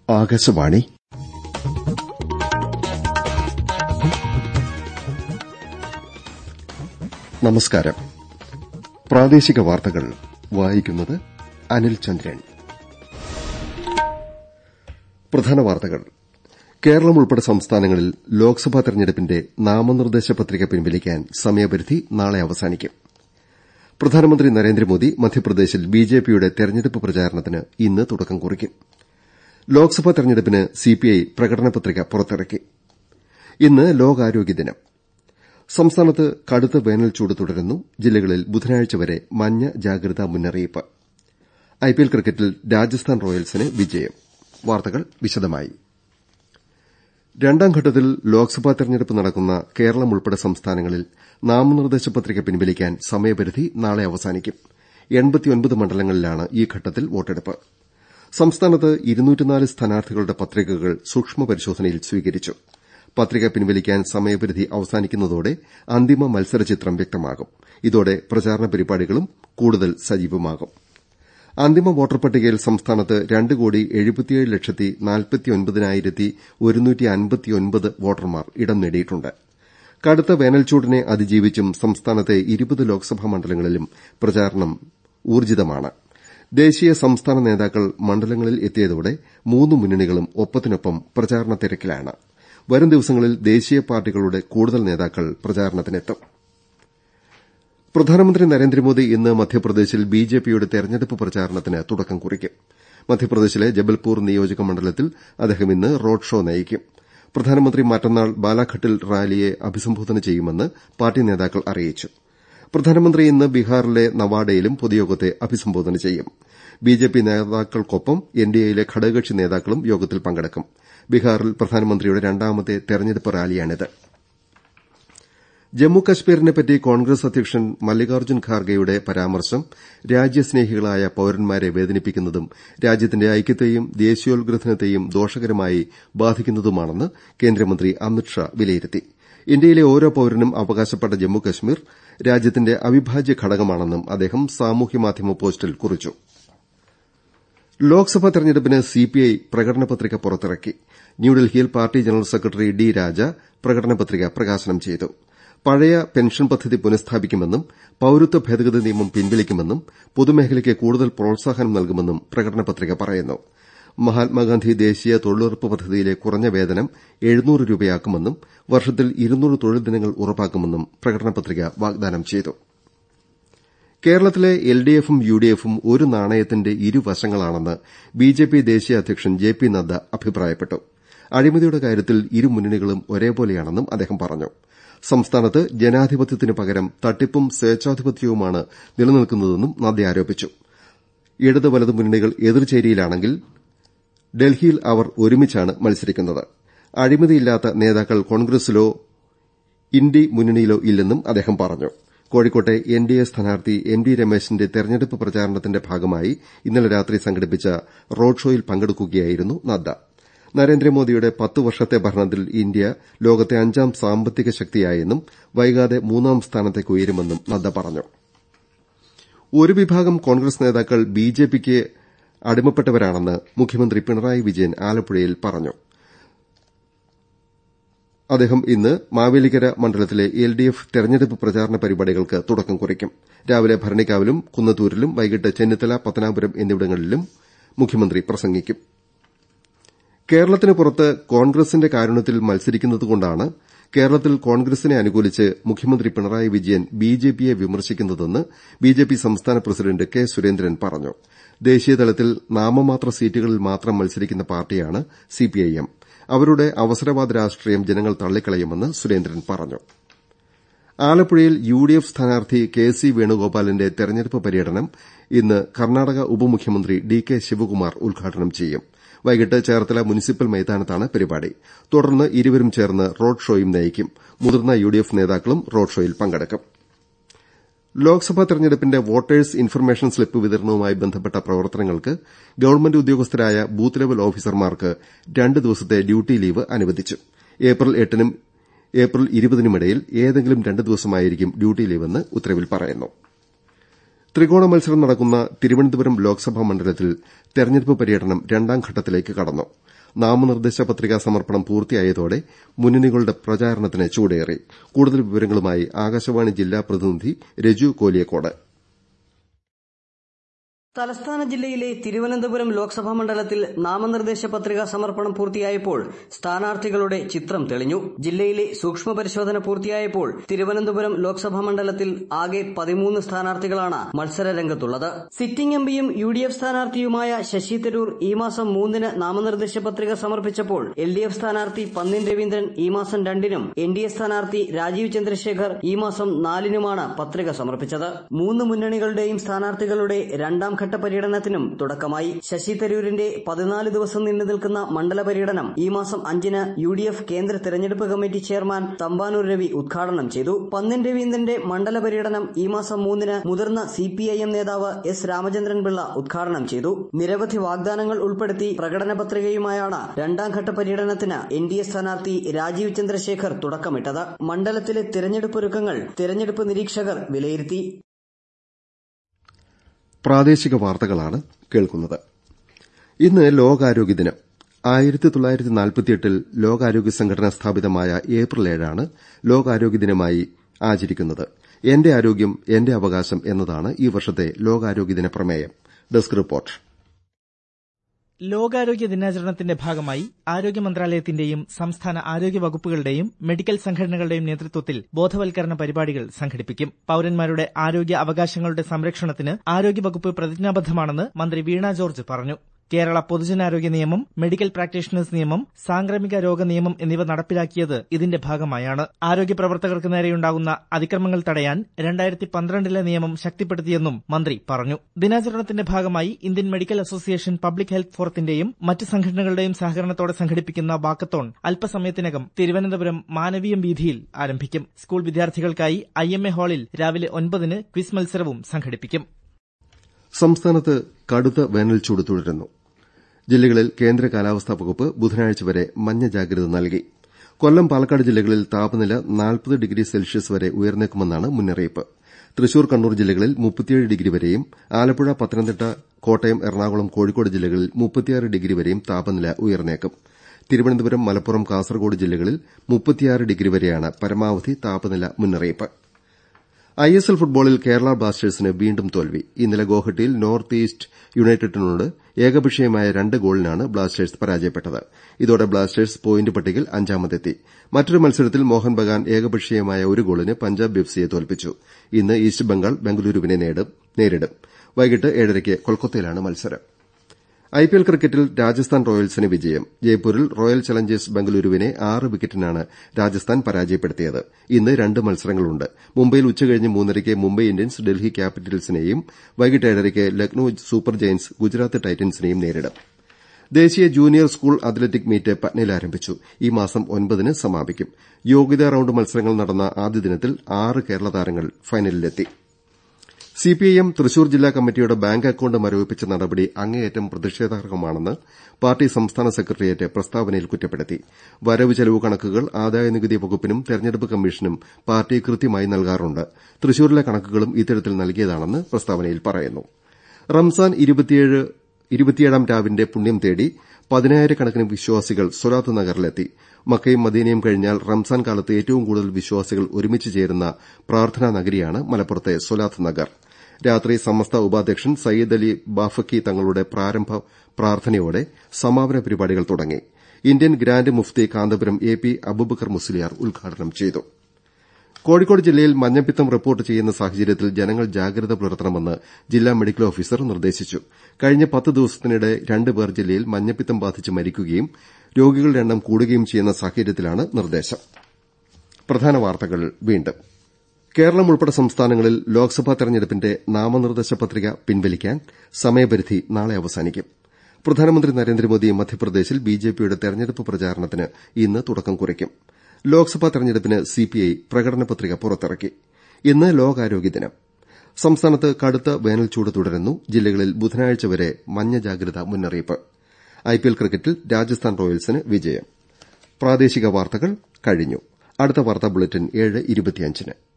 ആകാശവാണി നമസ്കാരം പ്രാദേശിക വാർത്തകൾ വായിക്കുന്നത് അനിൽ ചന്ദ്രൻ പ്രധാന വാർത്തകൾ കേരളം ഉൾപ്പെടെ സംസ്ഥാനങ്ങളിൽ ലോക്സഭാ തെരഞ്ഞെടുപ്പിന്റെ നാമനിർദ്ദേശ പത്രിക പിൻവലിക്കാൻ സമയപരിധി നാളെ അവസാനിക്കും പ്രധാനമന്ത്രി നരേന്ദ്രമോദി മധ്യപ്രദേശിൽ ബിജെപിയുടെ തെരഞ്ഞെടുപ്പ് പ്രചാരണത്തിന് ഇന്ന് തുടക്കം കുറിക്കും ലോക്സഭാ തെരഞ്ഞെടുപ്പിന് സിപിഐ പ്രകടന പത്രിക പുറത്തിറക്കി ഇന്ന് ലോകാരോഗ്യ ദിനം സംസ്ഥാനത്ത് കടുത്ത വേനൽച്ചൂട് തുടരുന്നു ജില്ലകളിൽ ബുധനാഴ്ച വരെ മഞ്ഞ ജാഗ്രതാ മുന്നറിയിപ്പ് ഐപിഎൽ ക്രിക്കറ്റിൽ രാജസ്ഥാൻ റോയൽസിന് വിജയം വാർത്തകൾ വിശദമായി രണ്ടാംഘട്ടത്തിൽ ലോക്സഭാ തെരഞ്ഞെടുപ്പ് നടക്കുന്ന കേരളം ഉൾപ്പെടെ സംസ്ഥാനങ്ങളിൽ നാമനിർദ്ദേശ പത്രിക പിൻവലിക്കാൻ സമയപരിധി നാളെ അവസാനിക്കും മണ്ഡലങ്ങളിലാണ് ഈ ഘട്ടത്തിൽ വോട്ടെടുപ്പ് സംസ്ഥാനത്ത് സ്ഥാനാർത്ഥികളുടെ പത്രികകൾ സൂക്ഷ്മ പരിശോധനയിൽ സ്വീകരിച്ചു പത്രിക പിൻവലിക്കാൻ സമയപരിധി അവസാനിക്കുന്നതോടെ അന്തിമ മത്സരചിത്രം വ്യക്തമാകും ഇതോടെ പ്രചാരണ പരിപാടികളും കൂടുതൽ സജീവമാകും അന്തിമ വോട്ടർ പട്ടികയിൽ സംസ്ഥാനത്ത് രണ്ട് കോടി എഴുപത്തിയേഴ് ലക്ഷത്തി നാൽപ്പത്തിയൊൻപതിനായിരത്തി ഒരുന്നൂറ്റി അൻപത്തിയൊൻപത് വോട്ടർമാർ ഇടം നേടിയിട്ടുണ്ട് കടുത്ത വേനൽച്ചൂടിനെ അതിജീവിച്ചും സംസ്ഥാനത്തെ ഇരുപത് ലോക്സഭാ മണ്ഡലങ്ങളിലും പ്രചാരണം ഊർജ്ജിതമാണ് ദേശീയ സംസ്ഥാന നേതാക്കൾ മണ്ഡലങ്ങളിൽ എത്തിയതോടെ മൂന്ന് മുന്നണികളും ഒപ്പത്തിനൊപ്പം പ്രചാരണ തിരക്കിലാണ് വരും ദിവസങ്ങളിൽ ദേശീയ പാർട്ടികളുടെ കൂടുതൽ നേതാക്കൾ പ്രചാരണത്തിനെത്തും പ്രധാനമന്ത്രി നരേന്ദ്രമോദി ഇന്ന് മധ്യപ്രദേശിൽ ബിജെപിയുടെ തെരഞ്ഞെടുപ്പ് പ്രചാരണത്തിന് തുടക്കം കുറിക്കും മധ്യപ്രദേശിലെ ജബൽപൂർ നിയോജക മണ്ഡലത്തിൽ അദ്ദേഹം ഇന്ന് റോഡ് ഷോ നയിക്കും പ്രധാനമന്ത്രി മറ്റന്നാൾ ബാലാഘട്ടിൽ റാലിയെ അഭിസംബോധന ചെയ്യുമെന്ന് പാർട്ടി നേതാക്കൾ അറിയിച്ചു പ്രധാനമന്ത്രി ഇന്ന് ബീഹാറിലെ നവാഡയിലും പൊതുയോഗത്തെ അഭിസംബോധന ചെയ്യും ബിജെപി നേതാക്കൾക്കൊപ്പം എൻഡിഎയിലെ ഘടകകക്ഷി നേതാക്കളും യോഗത്തിൽ പങ്കെടുക്കും ബീഹാറിൽ പ്രധാനമന്ത്രിയുടെ രണ്ടാമത്തെ തെരഞ്ഞെടുപ്പ് റാലിയാണിത് ജമ്മുകശ്മീരിനെപ്പറ്റി കോൺഗ്രസ് അധ്യക്ഷൻ മല്ലികാർജ്ജുൻ ഖാർഗെയുടെ പരാമർശം രാജ്യസ്നേഹികളായ പൌരന്മാരെ വേദനിപ്പിക്കുന്നതും രാജ്യത്തിന്റെ ഐക്യത്തെയും ദേശീയോദ്ഗ്രഥനത്തെയും ദോഷകരമായി ബാധിക്കുന്നതുമാണെന്ന് കേന്ദ്രമന്ത്രി അമിത്ഷാ വിലയിരുത്തി ഇന്ത്യയിലെ ഓരോ പൌരനും അവകാശപ്പെട്ട ജമ്മുകശ്മീർ രാജ്യത്തിന്റെ അവിഭാജ്യ ഘടകമാണെന്നും അദ്ദേഹം സാമൂഹ്യമാധ്യമ പോസ്റ്റിൽ കുറിച്ചു ലോക്സഭാ തെരഞ്ഞെടുപ്പിന് സിപിഐ പ്രകടന പത്രിക പുറത്തിറക്കി ന്യൂഡൽഹിയിൽ party general secretary D Raja പ്രകടന പത്രിക പ്രകാശനം ചെയ്തു പഴയ പെൻഷൻ പദ്ധതി പുനഃസ്ഥാപിക്കുമെന്നും പൌരത്വ ഭേദഗതി നിയമം പിൻവലിക്കുമെന്നും പൊതുമേഖലയ്ക്ക് കൂടുതൽ പ്രോത്സാഹനം നൽകുമെന്നും പ്രകടന പത്രിക പറയുന്നു മഹാത്മാഗാന്ധി ദേശീയ തൊഴിലുറപ്പ് പദ്ധതിയിലെ കുറഞ്ഞ വേതനം എഴുന്നൂറ് രൂപയാക്കുമെന്നും വർഷത്തിൽ ഇരുന്നൂറ് തൊഴിൽ ദിനങ്ങൾ ഉറപ്പാക്കുമെന്നും പ്രകടന പത്രിക വാഗ്ദാനം ചെയ്തു കേരളത്തിലെ എൽഡിഎഫും യുഡിഎഫും ഒരു നാണയത്തിന്റെ ഇരുവശങ്ങളാണെന്ന് ബിജെപി ദേശീയ അധ്യക്ഷൻ ജെ പി നദ്ദ അഭിപ്രായപ്പെട്ടു അഴിമതിയുടെ കാര്യത്തിൽ ഇരു മുന്നണികളും ഒരേപോലെയാണെന്നും അദ്ദേഹം പറഞ്ഞു സംസ്ഥാനത്ത് ജനാധിപത്യത്തിന് പകരം തട്ടിപ്പും സ്വേച്ഛാധിപത്യവുമാണ് നിലനിൽക്കുന്നതെന്നും നദ്ദ ആരോപിച്ചു ഇടത് വലത് മുന്നണികൾ എതിർചേരിയിലാണെങ്കിൽ ഡൽഹിയിൽ അവർ ഒരുമിച്ചാണ് മത്സരിക്കുന്നത് അഴിമതിയില്ലാത്ത നേതാക്കൾ കോൺഗ്രസിലോ ഇന്ത്യ മുന്നണിയിലോ ഇല്ലെന്നും അദ്ദേഹം പറഞ്ഞു കോഴിക്കോട്ടെ എൻഡിഎ സ്ഥാനാർത്ഥി എം ഡി രമേശിന്റെ തെരഞ്ഞെടുപ്പ് പ്രചാരണത്തിന്റെ ഭാഗമായി ഇന്നലെ രാത്രി സംഘടിപ്പിച്ച റോഡ് ഷോയിൽ പങ്കെടുക്കുകയായിരുന്നു നദ്ദ നരേന്ദ്രമോദിയുടെ പത്ത് വർഷത്തെ ഭരണത്തിൽ ഇന്ത്യ ലോകത്തെ അഞ്ചാം സാമ്പത്തിക ശക്തിയായെന്നും വൈകാതെ മൂന്നാം സ്ഥാനത്തേക്ക് ഉയരുമെന്നും നദ്ദ പറഞ്ഞു ഒരു വിഭാഗം കോൺഗ്രസ് നേതാക്കൾ ബിജെപിക്ക് അടിമപ്പെട്ടവരാണെന്ന് മുഖ്യമന്ത്രി പിണറായി വിജയൻ ആലപ്പുഴയിൽ പറഞ്ഞു അദ്ദേഹം ഇന്ന് മാവേലിക്കര മണ്ഡലത്തിലെ എൽഡിഎഫ് തെരഞ്ഞെടുപ്പ് പ്രചാരണ പരിപാടികൾക്ക് തുടക്കം കുറിക്കും രാവിലെ ഭരണിക്കാവിലും കുന്നത്തൂരിലും വൈകിട്ട് ചെന്നിത്തല പത്തനാപുരം എന്നിവിടങ്ങളിലും മുഖ്യമന്ത്രി പ്രസംഗിക്കും കേരളത്തിന് പുറത്ത് കോൺഗ്രസിന്റെ കാരുണ്യത്തിൽ മത്സരിക്കുന്നതുകൊണ്ടാണ് കേരളത്തിൽ കോൺഗ്രസിനെ അനുകൂലിച്ച് മുഖ്യമന്ത്രി പിണറായി വിജയൻ ബിജെപിയെ വിമർശിക്കുന്നതെന്ന് ബിജെപി സംസ്ഥാന പ്രസിഡന്റ് കെ സുരേന്ദ്രൻ പറഞ്ഞു ദേശീയതലത്തിൽ നാമമാത്ര സീറ്റുകളിൽ മാത്രം മത്സരിക്കുന്ന പാർട്ടിയാണ് സിപിഐഎം അവരുടെ അവസരവാദ രാഷ്ട്രീയം ജനങ്ങൾ തള്ളിക്കളയുമെന്ന് സുരേന്ദ്രൻ പറഞ്ഞു ആലപ്പുഴയിൽ യുഡിഎഫ് സ്ഥാനാർത്ഥി കെ സി വേണുഗോപാലിന്റെ തെരഞ്ഞെടുപ്പ് പര്യടനം ഇന്ന് കർണാടക ഉപമുഖ്യമന്ത്രി ഡി കെ ശിവകുമാർ ഉദ്ഘാടനം ചെയ്യും വൈകിട്ട് ചേർത്തല മുനിസിപ്പൽ മൈതാനത്താണ് പരിപാടി തുടർന്ന് ഇരുവരും ചേർന്ന് റോഡ് ഷോയും നയിക്കും മുതിർന്ന യുഡിഎഫ് നേതാക്കളും റോഡ് ഷോയിൽ പങ്കെടുക്കും ലോക്സഭാ തെരഞ്ഞെടുപ്പിന്റെ വോട്ടേഴ്സ് ഇൻഫർമേഷൻ സ്ലിപ്പ് വിതരണവുമായി ബന്ധപ്പെട്ട പ്രവർത്തനങ്ങൾക്ക് ഗവൺമെന്റ് ഉദ്യോഗസ്ഥരായ ബൂത്ത് ലെവൽ ഓഫീസർമാർക്ക് രണ്ട് ദിവസത്തെ ഡ്യൂട്ടി ലീവ് അനുവദിച്ചു ഏപ്രിൽ എട്ടിനും ഏപ്രിൽ ഇരുപതിനുമിടയിൽ ഏതെങ്കിലും രണ്ട് ദിവസമായിരിക്കും ഡ്യൂട്ടി ലീവെന്ന് ഉത്തരവിൽ പറയുന്നു ത്രികോണ മത്സരം നടക്കുന്ന തിരുവനന്തപുരം ലോക്സഭാ മണ്ഡലത്തിൽ തെരഞ്ഞെടുപ്പ് പര്യടനം രണ്ടാം ഘട്ടത്തിലേക്ക് കടന്നു നാമനിർദ്ദേശ പത്രികാ സമർപ്പണം പൂർത്തിയായതോടെ മുന്നണികളുടെ പ്രചാരണത്തിന് ചൂടേറി കൂടുതൽ വിവരങ്ങളുമായി ആകാശവാണി ജില്ലാ പ്രതിനിധി രജു കോലിയക്കോട് തലസ്ഥാന ജില്ലയിലെ തിരുവനന്തപുരം ലോക്സഭാ മണ്ഡലത്തിൽ നാമനിർദ്ദേശ പത്രികാ സമർപ്പണം പൂർത്തിയായപ്പോൾ സ്ഥാനാർത്ഥികളുടെ ചിത്രം തെളിഞ്ഞു ജില്ലയിലെ സൂക്ഷ്മ പരിശോധന പൂർത്തിയായപ്പോൾ തിരുവനന്തപുരം ലോക്സഭാ മണ്ഡലത്തിൽ ആകെ പതിമൂന്ന് സ്ഥാനാർത്ഥികളാണ് മത്സര രംഗത്തുള്ളത് സിറ്റിംഗ് എംപിയും യു ഡി എഫ് സ്ഥാനാർത്ഥിയുമായ ശശി തരൂർ ഈ മാസം മൂന്നിന് നാമനിർദ്ദേശ പത്രിക സമർപ്പിച്ചപ്പോൾ എൽ ഡി എഫ് സ്ഥാനാർത്ഥി പന്നിൻ രവീന്ദ്രൻ ഈ മാസം രണ്ടിനും എൻ ഡി എ സ്ഥാനാർത്ഥി രാജീവ് ചന്ദ്രശേഖർ ഈ മാസം നാലിനുമാണ് പത്രിക സമർപ്പിച്ചത് മൂന്ന് മുന്നണികളുടെയും സ്ഥാനാർത്ഥികളുടെ രണ്ടാം ഘട്ട പര്യടനത്തിനും തുടക്കമായി ശശി തരൂരിന്റെ പതിനാല് ദിവസം നീണ്ടു നിൽക്കുന്ന മണ്ഡല പര്യടനം ഈ മാസം അഞ്ചിന് യു ഡി എഫ് കേന്ദ്ര തെരഞ്ഞെടുപ്പ് കമ്മിറ്റി ചെയർമാൻ തമ്പാനൂർ രവി ഉദ്ഘാടനം ചെയ്തു പന്നിൻ രവീന്ദ്രന്റെ മണ്ഡല പര്യടനം ഈ മാസം മൂന്നിന് മുതിർന്ന സി പി ഐ എം നേതാവ് എസ് രാമചന്ദ്രൻ പിള്ള ഉദ്ഘാടനം ചെയ്തു നിരവധി വാഗ്ദാനങ്ങൾ ഉൾപ്പെടുത്തി പ്രകടന പത്രികയുമായാണ് രണ്ടാം ഘട്ട പര്യടനത്തിന് എൻ ഡി എ സ്ഥാനാർത്ഥി രാജീവ് ചന്ദ്രശേഖർ തുടക്കമിട്ടത് മണ്ഡലത്തിലെ തിരഞ്ഞെടുപ്പ് ഒരുക്കങ്ങൾ തിരഞ്ഞെടുപ്പ് നിരീക്ഷകർ വിലയിരുത്തി പ്രാദേശിക വാർത്തകളാണ് കേൾക്കുന്നത് ഇന്ന് ലോകാരോഗ്യ ദിനം ആയിരത്തി തൊള്ളായിരത്തി നാൽപ്പത്തിയെട്ടിൽ ലോകാരോഗ്യ സംഘടന സ്ഥാപിതമായ ഏപ്രിൽ ഏഴാണ് ലോകാരോഗ്യ ദിനമായി ആചരിക്കുന്നത് എന്റെ ആരോഗ്യം എന്റെ അവകാശം എന്നതാണ് ഈ വർഷത്തെ ലോകാരോഗ്യ ദിന പ്രമേയം ഡെസ്ക് റിപ്പോർട്ട് ലോകാരോഗ്യ ദിനാചരണത്തിന്റെ ഭാഗമായി ആരോഗ്യ മന്ത്രാലയത്തിന്റെയും സംസ്ഥാന ആരോഗ്യ വകുപ്പുകളുടെയും മെഡിക്കൽ സംഘടനകളുടെയും നേതൃത്വത്തിൽ ബോധവൽക്കരണ പരിപാടികൾ സംഘടിപ്പിക്കും പൌരന്മാരുടെ ആരോഗ്യ അവകാശങ്ങളുടെ സംരക്ഷണത്തിന് ആരോഗ്യ വകുപ്പ് പ്രതിജ്ഞാബദ്ധമാണെന്ന് മന്ത്രി വീണ ജോർജ് പറഞ്ഞു കേരള പൊതുജനാരോഗ്യ നിയമം മെഡിക്കൽ പ്രാക്ടീഷണേഴ്സ് നിയമം സാംക്രമിക രോഗ നിയമം എന്നിവ നടപ്പിലാക്കിയത് ഇതിന്റെ ഭാഗമായാണ് ആരോഗ്യ പ്രവർത്തകർക്ക് നേരെയുണ്ടാകുന്ന അതിക്രമങ്ങൾ തടയാൻ രണ്ടായിരത്തി പന്ത്രണ്ടിലെ നിയമം ശക്തിപ്പെടുത്തിയെന്നും മന്ത്രി പറഞ്ഞു ദിനാചരണത്തിന്റെ ഭാഗമായി Indian medical association public health ഫോറത്തിന്റെയും മറ്റ് സംഘടനകളുടെയും സഹകരണത്തോടെ സംഘടിപ്പിക്കുന്ന വാക്കത്തോൺ അല്പസമയത്തിനകം തിരുവനന്തപുരം മാനവീയം വീഥിയിൽ ആരംഭിക്കും സ്കൂൾ വിദ്യാർത്ഥികൾക്കായി ഐ എം എ ഹാളിൽ രാവിലെ ഒൻപതിന് ക്വിസ് മത്സരവും സംഘടിപ്പിക്കും സംസ്ഥാനത്ത് കടുത്ത വേനൽച്ചൂട് തുടരുന്നു ജില്ലകളിൽ കേന്ദ്ര കാലാവസ്ഥാ വകുപ്പ് ബുധനാഴ്ച വരെ മഞ്ഞ ജാഗ്രത നൽകി കൊല്ലം പാലക്കാട് ജില്ലകളിൽ താപനില നാൽപ്പത് ഡിഗ്രി സെൽഷ്യസ് വരെ ഉയർന്നേക്കുമെന്നാണ് മുന്നറിയിപ്പ് തൃശൂർ കണ്ണൂർ ജില്ലകളിൽ മുപ്പത്തിയേഴ് ഡിഗ്രി വരെയും ആലപ്പുഴ പത്തനംതിട്ട കോട്ടയം എറണാകുളം കോഴിക്കോട് ജില്ലകളിൽ മുപ്പത്തിയാറ് ഡിഗ്രി വരെയും താപനില ഉയർന്നേക്കും തിരുവനന്തപുരം മലപ്പുറം കാസർകോട് ജില്ലകളിൽ മുപ്പത്തിയാറ് ഡിഗ്രി വരെയാണ് പരമാവധി താപനില മുന്നറിയിപ്പ് ഐ എസ് എൽ ഫുട്ബോളിൽ കേരള ബ്ലാസ്റ്റേഴ്സിന് വീണ്ടും തോൽവി ഇന്നലെ ഗോഹട്ടിയിൽ നോർത്ത് ഈസ്റ്റ് യുണൈറ്റഡിനോട് ഏകപക്ഷീയമായ രണ്ട് ഗോളിനാണ് ബ്ലാസ്റ്റേഴ്സ് പരാജയപ്പെട്ടത് ഇതോടെ ബ്ലാസ്റ്റേഴ്സ് പോയിന്റ് പട്ടികയിൽ അഞ്ചാമതെത്തി മറ്റൊരു മത്സരത്തിൽ മോഹൻ ബഗാൻ ഏകപക്ഷീയമായ ഒരു ഗോളിന് പഞ്ചാബ് എഫ് സിയെ തോൽപ്പിച്ചു ഇന്ന് ഈസ്റ്റ് ബംഗാൾ ബംഗളൂരുവിനെ നേരിടും വൈകിട്ട് ഏഴരയ്ക്ക് കൊൽക്കത്തയിലാണ് മത്സരം ഐപിഎൽ ക്രിക്കറ്റിൽ രാജസ്ഥാൻ റോയൽസിന് വിജയം ജയ്പൂരിൽ റോയൽ ചലഞ്ചേഴ്സ് ബംഗളൂരുവിനെ ആറ് വിക്കറ്റിനാണ് രാജസ്ഥാൻ പരാജയപ്പെടുത്തിയത് ഇന്ന് രണ്ട് മത്സരങ്ങളുണ്ട് മുംബൈയിൽ ഉച്ചകഴിഞ്ഞ് മൂന്നരയ്ക്ക് മുംബൈ ഇന്ത്യൻസ് ഡൽഹി ക്യാപിറ്റൽസിനെയും വൈകിട്ട് ഏഴരയ്ക്ക് ലക്നൌ സൂപ്പർ ജയന്റ്സ് ഗുജറാത്ത് ടൈറ്റൻസിനെയും നേരിടും ദേശീയ ജൂനിയർ സ്കൂൾ അത്ലറ്റിക് മീറ്റ് പട്നയിൽ ആരംഭിച്ചു ഈ മാസം ഒൻപതിന് സമാപിക്കും യോഗ്യതാ റൌണ്ട് മത്സരങ്ങൾ നടന്ന ആദ്യ ദിനത്തിൽ ആറ് കേരള താരങ്ങൾ ഫൈനലിലെത്തി സിപിഐഎം തൃശൂർ ജില്ലാ കമ്മിറ്റിയുടെ ബാങ്ക് അക്കൌണ്ട് മരവിപ്പിച്ച നടപടി അങ്ങേയറ്റം പ്രതിഷേധാർഹമാണെന്ന് പാർട്ടി സംസ്ഥാന സെക്രട്ടേറിയറ്റ് പ്രസ്താവനയിൽ കുറ്റപ്പെടുത്തി വരവ് ചെലവ് കണക്കുകൾ ആദായനികുതി വകുപ്പിനും തെരഞ്ഞെടുപ്പ് കമ്മീഷനും പാർട്ടി കൃത്യമായി നൽകാറുണ്ട് തൃശൂരിലെ കണക്കുകളും ഇത്തരത്തിൽ നൽകിയതാണെന്ന് പ്രസ്താവനയിൽ പറയുന്നു റംസാൻ ഇരുപത്തിയേഴാം രാവിന്റെ പുണ്യം തേടി പതിനായിരക്കണക്കിന് വിശ്വാസികൾ സ്വലാത്ത് നഗറിലെത്തി മക്കയും മദീനയും കഴിഞ്ഞാൽ റംസാൻ കാലത്ത് ഏറ്റവും കൂടുതൽ വിശ്വാസികൾ ഒരുമിച്ച് ചേരുന്ന പ്രാർത്ഥനാ നഗരിയാണ് മലപ്പുറത്തെ സ്വലാത്ത് നഗർ രാത്രി സമസ്ത ഉപാധ്യക്ഷൻ സയ്യിദ് അലി ബാഫക്കി തങ്ങളുടെ പ്രാരംഭ പ്രാർത്ഥനയോടെ സമാപന പരിപാടികൾ തുടങ്ങി ഇന്ത്യൻ ഗ്രാന്റ് മുഫ്തി കാന്തപുരം എ പി അബൂബക്കർ മുസ്ലിയാർ ഉദ്ഘാടനം ചെയ്തു കോഴിക്കോട് ജില്ലയിൽ മഞ്ഞപ്പിത്തം റിപ്പോർട്ട് ചെയ്യുന്ന സാഹചര്യത്തിൽ ജനങ്ങൾ ജാഗ്രത പുലർത്തണമെന്ന് ജില്ലാ മെഡിക്കൽ ഓഫീസർ നിർദ്ദേശിച്ചു കഴിഞ്ഞ പത്ത് ദിവസത്തിനിടെ രണ്ട് പേർ ജില്ലയിൽ മഞ്ഞപ്പിത്തം ബാധിച്ച് മരിക്കുകയും രോഗികളുടെ എണ്ണം കൂടുകയും ചെയ്യുന്ന സാഹചര്യത്തിലാണ് നിർദ്ദേശം പ്രധാന വാർത്തകൾ വീണ്ടും കേരളം ഉൾപ്പെടെ സംസ്ഥാനങ്ങളിൽ ലോക്സഭാ തെരഞ്ഞെടുപ്പിന്റെ നാമനിർദ്ദേശ പത്രിക പിൻവലിക്കാൻ സമയപരിധി നാളെ അവസാനിക്കും പ്രധാനമന്ത്രി നരേന്ദ്രമോദി മധ്യപ്രദേശിൽ ബിജെപിയുടെ തെരഞ്ഞെടുപ്പ് പ്രചാരണത്തിന് ഇന്ന് തുടക്കം കുറിക്കും ലോക്സഭാ തെരഞ്ഞെടുപ്പിന് സിപിഐ പ്രകടന പത്രിക പുറത്തിറക്കി ഇന്ന് ലോകാരോഗ്യ ദിനം സംസ്ഥാനത്ത് കടുത്ത വേനൽച്ചൂട് തുടരുന്നു ജില്ലകളിൽ ബുധനാഴ്ച വരെ മഞ്ഞ ജാഗ്രതാ മുന്നറിയിപ്പ് ഐപിഎൽ ക്രിക്കറ്റിൽ രാജസ്ഥാൻ റോയൽസിന് വിജയം പ്രാദേശിക വാർത്തകൾ കഴിഞ്ഞു അടുത്ത വാർത്താ ബുള്ളറ്റിൻ ഏഴ് ഇരുപത്തിയഞ്ചിന്